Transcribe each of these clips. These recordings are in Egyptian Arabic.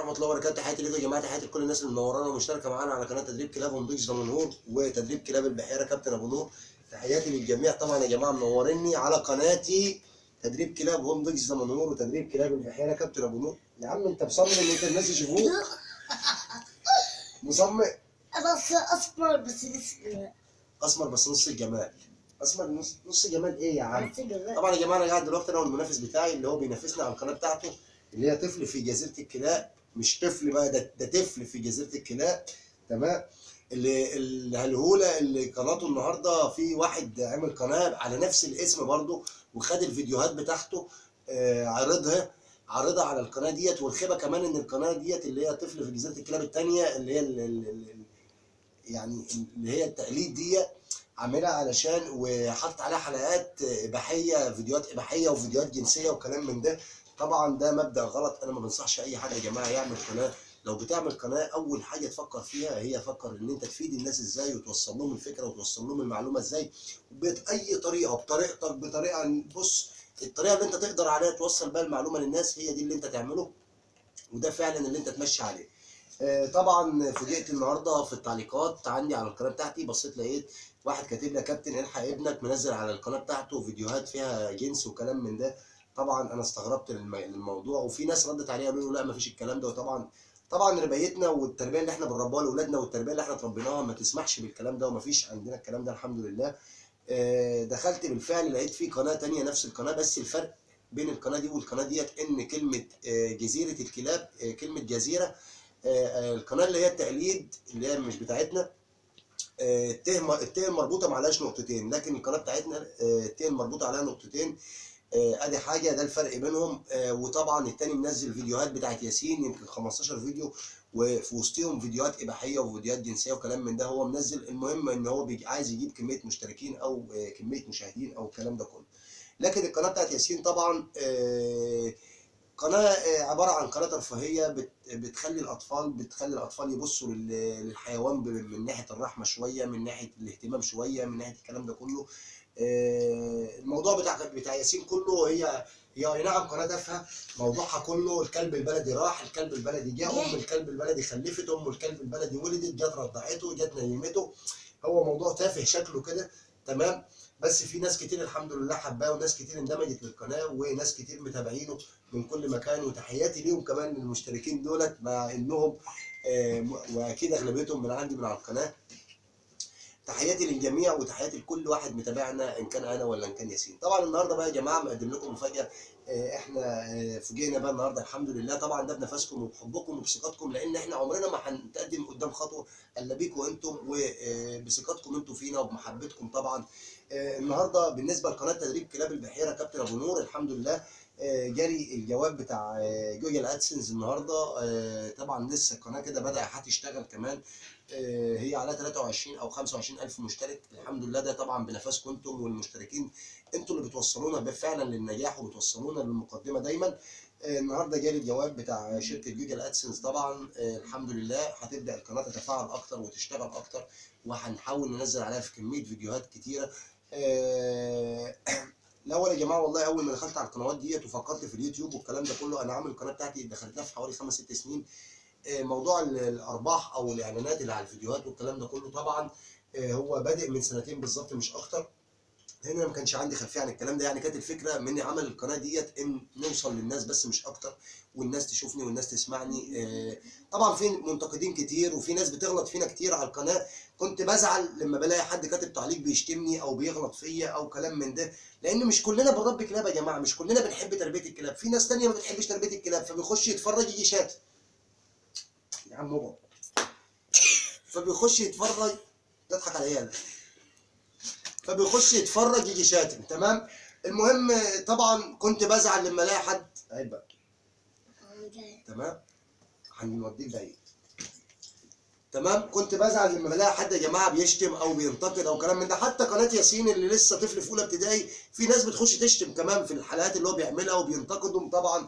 ورحمه الله وبركاته تحياتي لكم يا جماعه تحياتي لكل الناس اللي منورانا ومشتركه معانا على قناه تدريب كلاب ومضيج زمنهور وتدريب كلاب البحيره كابتن ابو نور تحياتي للجميع طبعا يا جماعه منوريني على قناتي تدريب كلاب هوم دوجز زمنهور وتدريب كلاب البحيره كابتن ابو نور يا عم انت مصمم ان انت الناس يشوفوك مصمم انا أص- اسمر بس لسه اسمر بس نص الجمال اسمر نص نص جمال ايه يا عم بس جمال. طبعا يا جماعه انا قاعد دلوقتي انا والمنافس بتاعي اللي هو بينافسني على القناه بتاعته اللي هي طفل في جزيره الكلاب مش طفل بقى ده ده طفل في جزيره الكلاب تمام اللي الهلهوله اللي قناته النهارده في واحد عمل قناه على نفس الاسم برضه وخد الفيديوهات بتاعته آه، عرضها عرضها على القناه ديت والخيبه كمان ان القناه ديت اللي هي طفل في جزيره الكلاب الثانيه اللي هي ال- ال- ال- يعني اللي هي التقليد ديت عاملها علشان وحط عليها حلقات اباحيه فيديوهات اباحيه وفيديوهات جنسيه وكلام من ده طبعا ده مبدا غلط انا ما بنصحش اي حد يا جماعه يعمل قناه لو بتعمل قناه اول حاجه تفكر فيها هي فكر ان انت تفيد الناس ازاي وتوصل لهم الفكره وتوصل لهم المعلومه ازاي باي طريقه بطريقتك بطريقه بص الطريقه اللي انت تقدر عليها توصل بيها المعلومه للناس هي دي اللي انت تعمله وده فعلا اللي انت تمشي عليه آه، طبعا فوجئت النهارده في التعليقات عندي على القناه بتاعتي بصيت لقيت واحد كاتب لي يا كابتن الحق ابنك منزل على القناه بتاعته فيديوهات فيها جنس وكلام من ده طبعا انا استغربت للم- للموضوع وفي ناس ردت عليها قالوا له لا مفيش الكلام ده وطبعا طبعا ربايتنا والتربيه اللي احنا بنربيها لاولادنا والتربيه اللي احنا اتربيناها ما تسمحش بالكلام ده ومفيش عندنا الكلام ده الحمد لله آه، دخلت بالفعل لقيت في قناه تانية نفس القناه بس الفرق بين القناه دي والقناه ديت ان كلمه آه، جزيره الكلاب آه، كلمه جزيره آه، آه، القناه اللي هي التقليد اللي هي مش بتاعتنا آه، الت م- الت المربوطه ما عليهاش نقطتين لكن القناه بتاعتنا آه، الت المربوطه عليها نقطتين آه، ادي حاجه ده الفرق بينهم آه، وطبعا التاني منزل فيديوهات بتاعت ياسين يمكن 15 فيديو وفي وسطهم فيديوهات اباحيه وفيديوهات جنسيه وكلام من ده هو منزل المهم ان هو بيجي عايز يجيب كميه مشتركين او آه، كميه مشاهدين او الكلام ده كله لكن القناه بتاعت ياسين طبعا آه، قناه آه، عباره عن قناه ترفيهيه بت- بتخلي الاطفال بتخلي الاطفال يبصوا لل- للحيوان ب- من ناحيه الرحمه شويه من ناحيه الاهتمام شويه من ناحيه الكلام ده كله آه، الموضوع بتاع بتاع ياسين كله هي هي اي نعم قناه تافهه موضوعها كله الكلب البلدي راح الكلب البلدي جه ام الكلب البلدي خلفت ام الكلب البلدي ولدت جت رضعته جت نيمته هو موضوع تافه شكله كده تمام بس في ناس كتير الحمد لله حباه وناس كتير اندمجت للقناه وناس كتير متابعينه من كل مكان وتحياتي ليهم كمان للمشتركين دولت مع انهم آه، م- واكيد اغلبيتهم من عندي من على القناه تحياتي للجميع وتحياتي لكل واحد متابعنا ان كان انا ولا ان كان ياسين طبعا النهارده بقى يا جماعه مقدم لكم مفاجاه آه، احنا آه، فوجئنا بقى النهارده الحمد لله طبعا ده بنفسكم وبحبكم وبثقتكم لان احنا عمرنا ما هنتقدم قدام خطوه الا بيكم انتم وبثقتكم انتم فينا وبمحبتكم طبعا آه، النهارده بالنسبه لقناه تدريب كلاب البحيره كابتن ابو نور الحمد لله آه، جالي الجواب بتاع آه، جوجل ادسنس النهارده آه، طبعا لسه القناه كده بدا هتشتغل كمان آه، هي على 23 او 25 الف مشترك الحمد لله ده طبعا بنفسكم انتم والمشتركين انتوا اللي بتوصلونا فعلا للنجاح وبتوصلونا للمقدمه دايما آه، النهارده جالي الجواب بتاع شركه جوجل ادسنس طبعا آه، الحمد لله هتبدا القناه تتفاعل اكتر وتشتغل اكتر وهنحاول ننزل عليها في كميه فيديوهات كتيره آه، الاول يا جماعه والله اول ما دخلت على القنوات ديت وفكرت في اليوتيوب والكلام ده كله انا عامل القناه بتاعتي دخلتها في حوالي خمس ست سنين آه، موضوع ال- الارباح او الاعلانات اللي على الفيديوهات والكلام ده كله طبعا آه، هو بادئ من سنتين بالظبط مش اكتر لان انا ما كانش عندي خلفيه عن الكلام ده يعني كانت الفكره من عمل القناه ديت ان نوصل للناس بس مش اكتر والناس تشوفني والناس تسمعني آه، طبعا في منتقدين كتير وفي ناس بتغلط فينا كتير على القناه كنت بزعل لما بلاقي حد كاتب تعليق بيشتمني او بيغلط فيا او كلام من ده لان مش كلنا بنربي كلاب يا جماعه مش كلنا بنحب تربيه الكلاب في ناس تانية ما بتحبش تربيه الكلاب فبيخش يتفرج يجي شات يا عم اقعد فبيخش يتفرج تضحك على عيالك فبيخش يتفرج يجي شاتم تمام المهم طبعا كنت بزعل لما الاقي حد عيب بقى تمام هنوديك بعيد تمام كنت بزعل لما بلاقي حد يا جماعه بيشتم او بينتقد او كلام من ده حتى قناه ياسين اللي لسه طفل في اولى ابتدائي في ناس بتخش تشتم كمان في الحلقات اللي هو بيعملها وبينتقدهم طبعا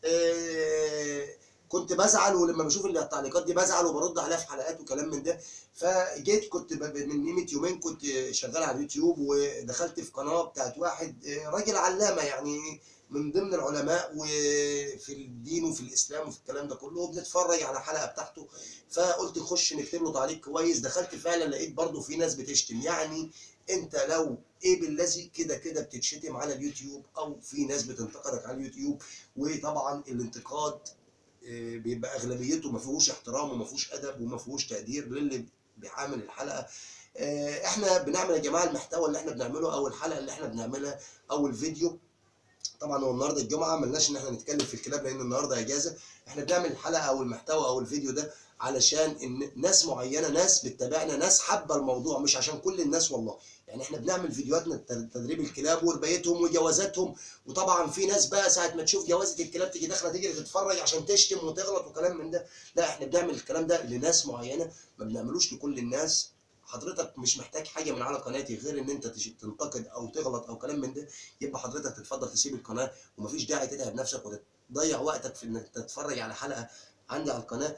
آه، كنت بزعل ولما بشوف اللي التعليقات دي بزعل وبرد عليها في حلقات وكلام من ده فجيت كنت ب- من قيمه يومين كنت شغال على اليوتيوب ودخلت في قناه بتاعت واحد آه، راجل علامه يعني من ضمن العلماء وفي الدين وفي الاسلام وفي الكلام ده كله وبنتفرج على حلقه بتاعته فقلت نخش نكتب له تعليق كويس دخلت فعلا لقيت برضه في ناس بتشتم يعني انت لو ايه بالذي كده كده بتتشتم على اليوتيوب او في ناس بتنتقدك على اليوتيوب وطبعا الانتقاد آه، بيبقى اغلبيته ما فيهوش احترام وما فيهوش ادب وما فيهوش تقدير للي بيعامل الحلقه آه، احنا بنعمل يا جماعه المحتوى اللي احنا بنعمله او الحلقه اللي احنا بنعملها او الفيديو طبعا هو النهارده الجمعه ملناش ان احنا نتكلم في الكلاب لان النهارده اجازه احنا بنعمل الحلقه او المحتوى او الفيديو ده علشان ان ناس معينه ناس بتتابعنا ناس حابه الموضوع مش عشان كل الناس والله يعني احنا بنعمل فيديوهاتنا تد- تدريب الكلاب وربايتهم وجوازاتهم وطبعا في ناس بقى ساعه ما تشوف جوازه الكلاب تيجي داخله تجري تتفرج عشان تشتم وتغلط وكلام من ده لا احنا بنعمل الكلام ده لناس معينه ما بنعملوش لكل الناس حضرتك مش محتاج حاجه من على قناتي غير ان انت تش- تنتقد او تغلط او كلام من ده يبقى حضرتك تتفضل تسيب القناه ومفيش داعي تتعب نفسك وتضيع وقتك في انك تتفرج على حلقه عندي على القناه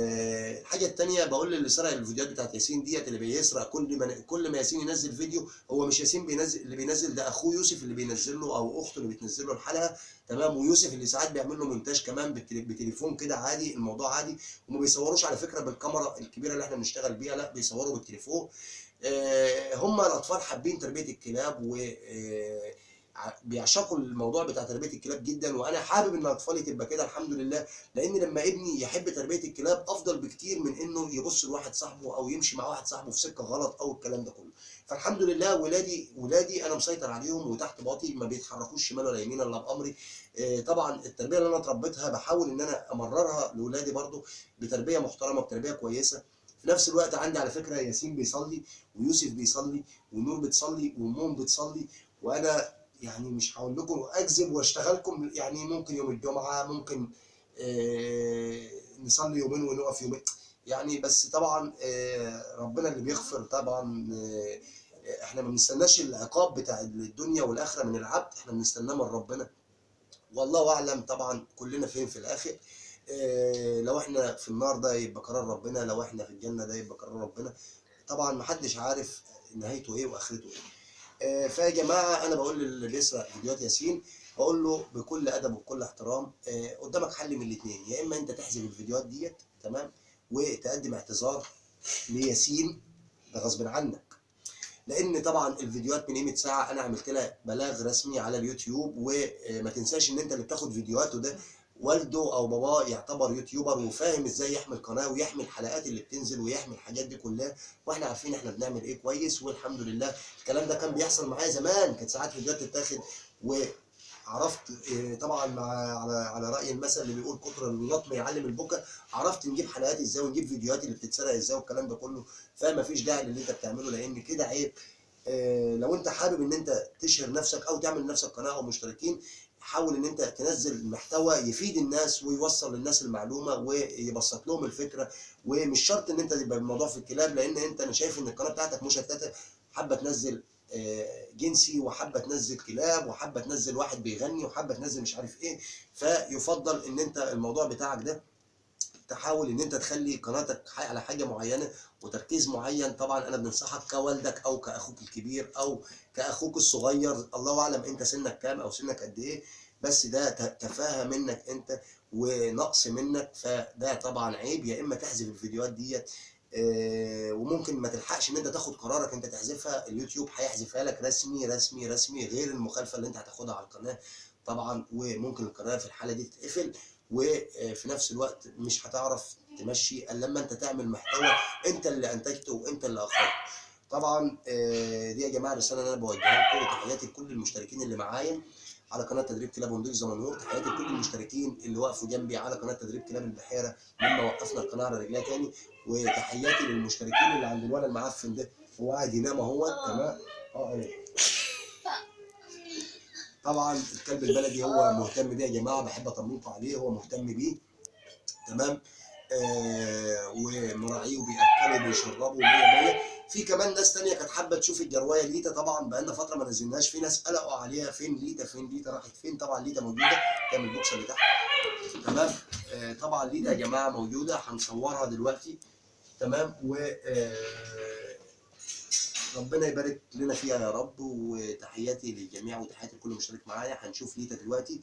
آه، الحاجه الثانيه بقول للي سرق الفيديوهات بتاعت ياسين ديت اللي بيسرق كل ما كل ما ياسين ينزل فيديو هو مش ياسين بينزل اللي بينزل ده اخوه يوسف اللي بينزل له او اخته اللي بتنزل له الحلقه تمام ويوسف اللي ساعات بيعمل له مونتاج كمان بالتلي- بتليفون كده عادي الموضوع عادي وما بيصوروش على فكره بالكاميرا الكبيره اللي احنا بنشتغل بيها لا بيصوروا بالتليفون آه، هم الاطفال حابين تربيه الكلاب و آه، ع- بيعشقوا الموضوع بتاع تربيه الكلاب جدا وانا حابب ان اطفالي تبقى كده الحمد لله لان لما ابني يحب تربيه الكلاب افضل بكتير من انه يبص لواحد صاحبه او يمشي مع واحد صاحبه في سكه غلط او الكلام ده كله فالحمد لله ولادي ولادي انا مسيطر عليهم وتحت باطي ما بيتحركوش شمال ولا يمين الا بامري آه، طبعا التربيه اللي انا اتربيتها بحاول ان انا امررها لاولادي برضو بتربيه محترمه بتربيه كويسه في نفس الوقت عندي على فكره ياسين بيصلي ويوسف بيصلي ونور بتصلي وموم بتصلي وانا يعني مش هقول لكم اكذب واشتغلكم يعني ممكن يوم الجمعه ممكن آه، نصلي يومين ونقف يومين يعني بس طبعا آه، ربنا اللي بيغفر طبعا آه، احنا ما بنستناش العقاب بتاع الدنيا والاخره من العبد احنا بنستناه من ربنا والله اعلم طبعا كلنا فين في الاخر آه، لو احنا في النار ده يبقى قرار ربنا لو احنا في الجنه ده يبقى قرار ربنا طبعا محدش عارف نهايته ايه واخرته ايه آه، فيا جماعه انا بقول للي بيسرق فيديوهات ياسين بقول له بكل ادب وبكل احترام آه، قدامك حل من الاثنين يا اما انت تحذف الفيديوهات ديت تمام وتقدم اعتذار لياسين ده غصب عنك لان طبعا الفيديوهات من قيمه ساعه انا عملت لها بلاغ رسمي على اليوتيوب وما تنساش ان انت اللي بتاخد فيديوهاته ده والده او باباه يعتبر يوتيوبر وفاهم ازاي يحمل قناه ويحمل الحلقات اللي بتنزل ويحمل الحاجات دي كلها واحنا عارفين احنا بنعمل ايه كويس والحمد لله الكلام ده كان بيحصل معايا زمان كانت ساعات فيديوهات تتاخد وعرفت إيه، طبعا مع على على راي المثل اللي بيقول كتر اللطم يعلم البكا عرفت نجيب حلقات ازاي ونجيب فيديوهات اللي بتتسرق ازاي والكلام ده كله فما فيش داعي للي انت بتعمله لان كده عيب آه، لو انت حابب ان انت تشهر نفسك او تعمل لنفسك قناه او مشتركين حاول ان انت تنزل محتوى يفيد الناس ويوصل للناس المعلومه ويبسط لهم الفكره ومش شرط ان انت تبقى الموضوع في الكلاب لان انت انا شايف ان القناه بتاعتك مشتته حابه تنزل آه، جنسي وحابه تنزل كلاب وحابه تنزل واحد بيغني وحابه تنزل مش عارف ايه فيفضل ان انت الموضوع بتاعك ده تحاول ان انت تخلي قناتك ح- على حاجه معينه وتركيز معين طبعا انا بنصحك كوالدك او كاخوك الكبير او كاخوك الصغير الله اعلم انت سنك كام او سنك قد ايه بس ده ت- تفاهه منك انت ونقص منك فده طبعا عيب يا اما تحذف الفيديوهات ديت آه، وممكن ما تلحقش ان انت تاخد قرارك انت تحذفها اليوتيوب هيحذفها لك رسمي رسمي رسمي غير المخالفه اللي انت هتاخدها على القناه طبعا وممكن القناه في الحاله دي تتقفل وفي نفس الوقت مش هتعرف تمشي الا لما انت تعمل محتوى انت اللي انتجته وانت اللي اخرجته طبعا آه، دي يا جماعه رساله انا بوجهها لكم وتحياتي لكل المشتركين اللي معايا على قناه تدريب كلاب ونضيف زمنهور تحياتي لكل المشتركين اللي وقفوا جنبي على قناه تدريب كلاب البحيره لما وقفنا القناه على رجلها تاني وتحياتي للمشتركين اللي عند الولد المعفن ده هو قاعد ينام اهو تمام اه ايه طبعا الكلب البلدي هو مهتم بيه يا جماعه بحب اطمنكم عليه هو مهتم بيه تمام آه ومراعيه وبياكله وبيشربه 100 100 في كمان ناس تانية كانت حابه تشوف الجروايه ليتا طبعا بقالنا فتره ما نزلناش في ناس قلقوا عليها فين ليتا فين ليتا راحت فين طبعا ليتا موجوده تعمل البوكس اللي تحت تمام آه طبعا ليتا يا جماعه موجوده هنصورها دلوقتي تمام و آه ربنا يبارك لنا فيها يا رب وتحياتي للجميع وتحياتي لكل مشترك معايا هنشوف ليتا دلوقتي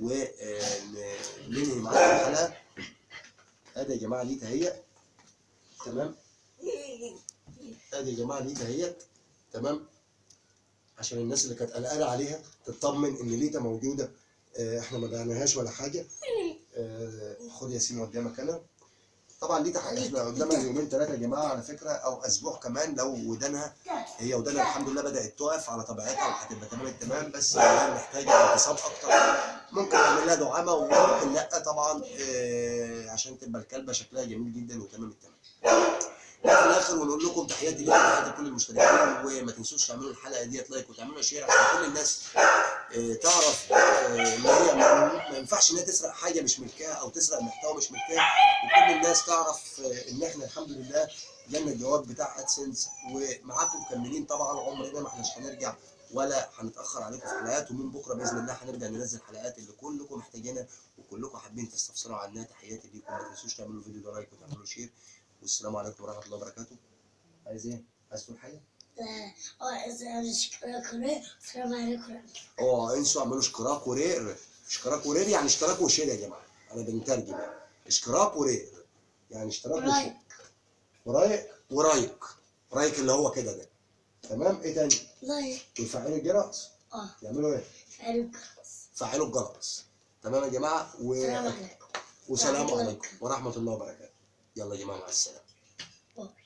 وننهي معاكم الحلقه ادي يا جماعه ليتا هي تمام ادي يا جماعه ليتا هي تمام عشان الناس اللي كانت قلقانه عليها تطمن ان ليتا موجوده آه، احنا ما بعناهاش ولا حاجه آه، خد ياسين قدامك انا طبعا ليتا حاجه احنا قدامها يومين ثلاثه يا جماعه على فكره او اسبوع كمان لو ودانها هي ودانها الحمد لله بدات تقف على طبيعتها وهتبقى تمام التمام بس هي محتاجه انتصاب اكتر ممكن نعمل لها دعامه وممكن لا طبعا آه، عشان تبقى الكلبه شكلها جميل جدا وتمام التمام وفي الاخر ونقول لكم تحياتي ليكم وتحياتي لكل المشتركين وما تنسوش تعملوا الحلقه ديت لايك وتعملوا شير عشان كل الناس آه، تعرف آه، ان هي ما ما ينفعش ان هي تسرق حاجه مش ملكها او تسرق محتوى مش ملكها وكل الناس تعرف آه، ان احنا الحمد لله جالنا الجواب بتاع ادسنس ومعاكم مكملين طبعا عمرنا ما احناش هنرجع ولا هنتاخر عليكم في حلقات ومن بكره باذن الله هنبدا ننزل حلقات اللي كلكم محتاجينها وكلكم حابين تستفسروا عنها تحياتي ليكم ما تنسوش تعملوا الفيديو ده لايك وتعملوا شير والسلام عليكم ورحمه الله وبركاته عايز ايه؟ عايز تقول حاجه؟ السلام عليكم اه انسوا اعملوا اشتراك ورير اشتراك ورير يعني اشتراك وشير يا جماعه انا بنترجم يعني اشتراك ورير يعني اشتراك وشير رايك ورايك ورايك رايك اللي هو كده ده تمام ايه تاني؟ لايك ويفعلوا الجرس اه يعملوا ايه؟ فعلوا فعلوا الجرس تمام يا جماعه و... السلام عليكم وسلام ورحمة الله عليكم ورحمه الله وبركاته يلا يا جماعه مع السلامه باي